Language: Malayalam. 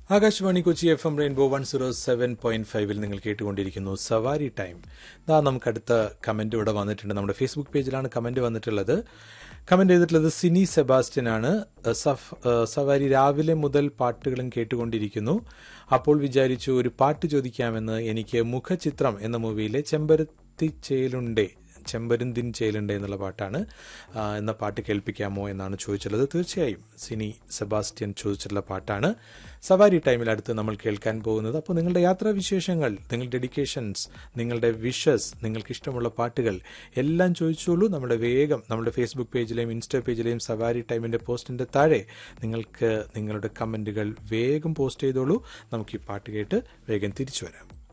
Akashvani Kochi F M rainbow one zero seven point ഫൈവിൽ നിങ്ങൾ കേട്ടുകൊണ്ടിരിക്കുന്നു സവാരി ടൈം ദാ നമുക്ക് അടുത്ത കമന്റ് ഇവിടെ വന്നിട്ടുണ്ട് നമ്മുടെ ഫേസ്ബുക്ക് പേജിലാണ് കമന്റ് വന്നിട്ടുള്ളത് കമന്റ് ചെയ്തിട്ടുള്ളത് സിനി സെബാസ്റ്റ്യൻ ആണ് സഫ് സവാരി രാവിലെ മുതൽ പാട്ടുകളും കേട്ടുകൊണ്ടിരിക്കുന്നു അപ്പോൾ വിചാരിച്ചു ഒരു പാട്ട് ചോദിക്കാമെന്ന് എനിക്ക് മുഖചിത്രം എന്ന മൂവിയിലെ ചെമ്പരത്തി ചേലുണ്ടേ ചെമ്പരുന്തിൻ ചേലുണ്ട് എന്നുള്ള പാട്ടാണ് ആ, എന്ന പാട്ട് കേൾപ്പിക്കാമോ എന്നാണ് ചോദിച്ചുള്ളത് തീർച്ചയായും സിനി സെബാസ്റ്റ്യൻ ചോദിച്ചിട്ടുള്ള പാട്ടാണ് സവാരി ടൈമിൽ അടുത്ത് നമ്മൾ കേൾക്കാൻ പോകുന്നത് അപ്പോൾ നിങ്ങളുടെ യാത്രാ വിശേഷങ്ങൾ നിങ്ങളുടെ ഡെഡിക്കേഷൻസ് നിങ്ങളുടെ വിഷസ് നിങ്ങൾക്ക് ഇഷ്ടമുള്ള പാട്ടുകൾ എല്ലാം ചോദിച്ചോളൂ നമ്മുടെ വേഗം നമ്മുടെ ഫേസ്ബുക്ക് പേജിലെയും ഇൻസ്റ്റാ പേജിലെയും സവാരി ടൈമിന്റെ പോസ്റ്റിന്റെ താഴെ നിങ്ങൾക്ക് നിങ്ങളുടെ കമന്റുകൾ വേഗം പോസ്റ്റ് ചെയ്തോളൂ നമുക്ക് ഈ പാട്ട് കേട്ട് വേഗം തിരിച്ചു വരാം